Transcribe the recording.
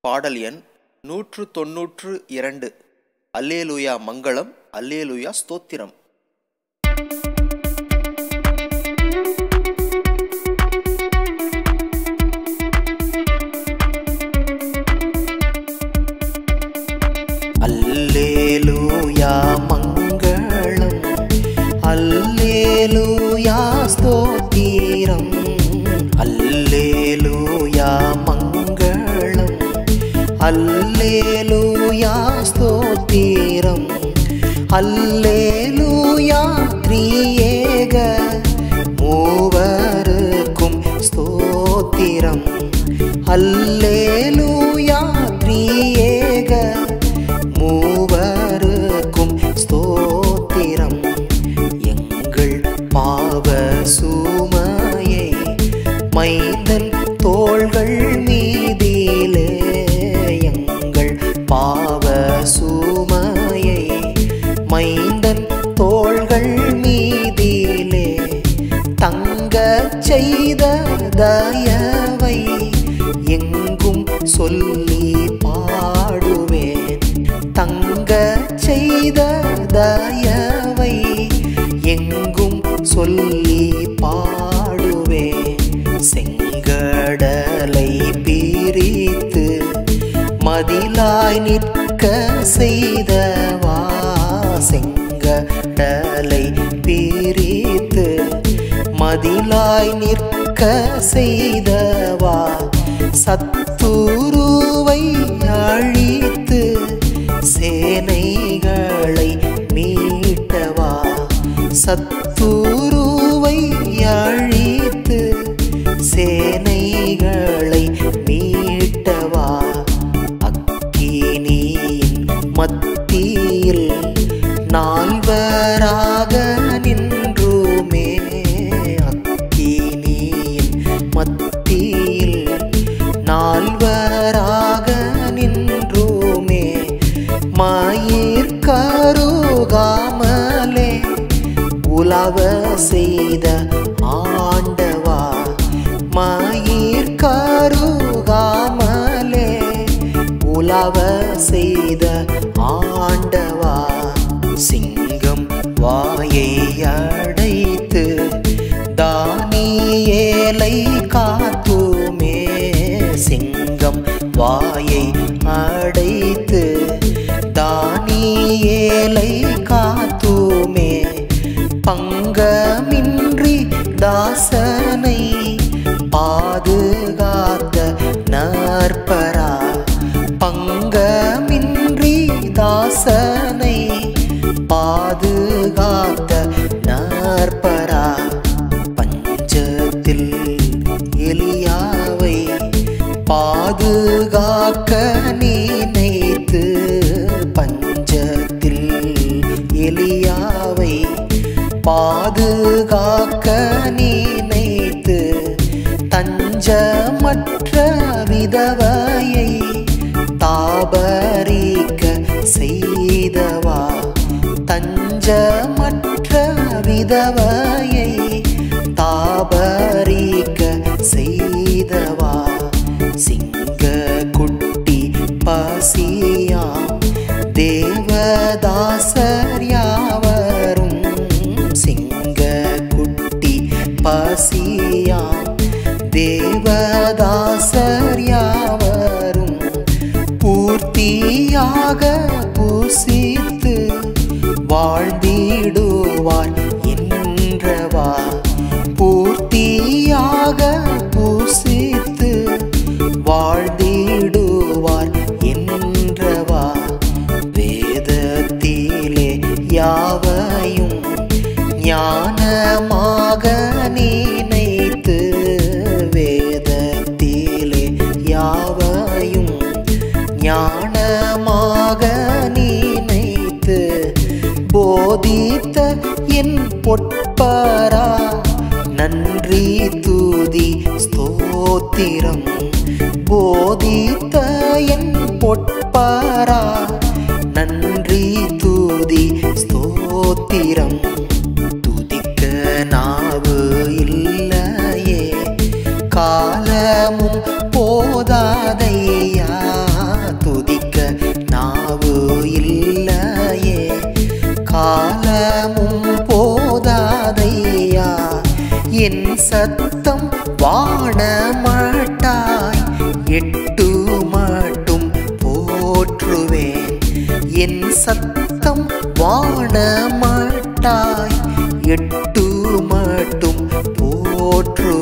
பாடல் எண் நூற்று தொன்னூற்று இரண்டு அல்லேலூயா மங்களம் அல்லேலூயா ஸ்தோத்திரம் அல்லேலூயா மங்களம் அல்லேலூயா ஸ்தோத்திரம் அல்லேலூயா மங்களம் அல்லேலூயா ஸ்தோத்திரம் அல்லேலூயா த்ரியேக மூவருக்கும் ஸ்தோத்திரம் அல்லேலூயா த்ரியேக மூவருக்கும் ஸ்தோத்திரம் எங்கள் பாவ சுமையை மைந்தன் தோள்கள் மீதிலே எங்கள் பாவ சுமையை மைந்தன் தோள்கள் மீதிலே தங்க செய்த தயவை எங்கும் சொல்லி பாடுவேன் தங்க செய்த தயவை எங்கும் சொல்லி பாடுவேன் செங்கடலை பிரித்து மதிலாய் நிற்க செய்தவா செங்கடலை பிரித்து மதிலாய் நிற்க செய்தவா சத்துருவை அழித்து சேனைகளை மீட்டவா சத்துருவை அழித்து சேனைகளை மீட்டவா அக்கினியின் மத்தியில் நால்வராக நின்றுமே அக்கினியின் மத்தியில் நால்வராக நின்றுமே மயிர் கருகாமலே உலவ செய்த ஆண்டவா மயிர் கருகாமலே உலவ செய்த ஆண்டவா சிங்கம் வாயை அடைத்து தானியேலை காத்துமே சிங்கம் வாயை அடைத்து தானியேலை காத்துமே பங்கமின்றி தாசனை பாதுகாத்த நற்பரா பங்கமின்றி தாசனை பாதுகாத்த நற்பரா பஞ்சத்தில் எலியாவை பாதுகாக்க நினைத்து பஞ்சத்தில் எலியாவை பாதுகாக்க நினைத்து தஞ்சமற்ற விதவையை தாபரிக்க செய்தவா தஞ்சமற்ற விதவையை தாபரிக்க செய்தவா சிங்க குட்டி பசியாம் தேவதாசர் யாவரும் சிங்க குட்டி பசியாம் தேவதாசர் யாவரும் பூர்த்தியாக பூசித்து வாழ்ந்திடுவார் என்றவா பூர்த்தியாக பூசித்து வாழ்ந்திடுவார் என்றவா வேதத்திலே யாவையும் ஞானமாக நினைத்து வேதத்திலே யாவையும் ஞானமாக நினைத்து போதித்த என் பொற்பரா நன்றி தூதி ஸ்தோத்திரம் போதித்த என் பொற்பரா நன்றி தூதி ஸ்தோத்திரம் துதிக்க நாவு இல்லையே காலமும் போதாதையா என் சத்தம் வானமாட்டாய் எட்டு மட்டும் போற்றுவேன் என் சத்தம் வானமாட்டாய் எட்டு மட்டும் போற்றுவேன்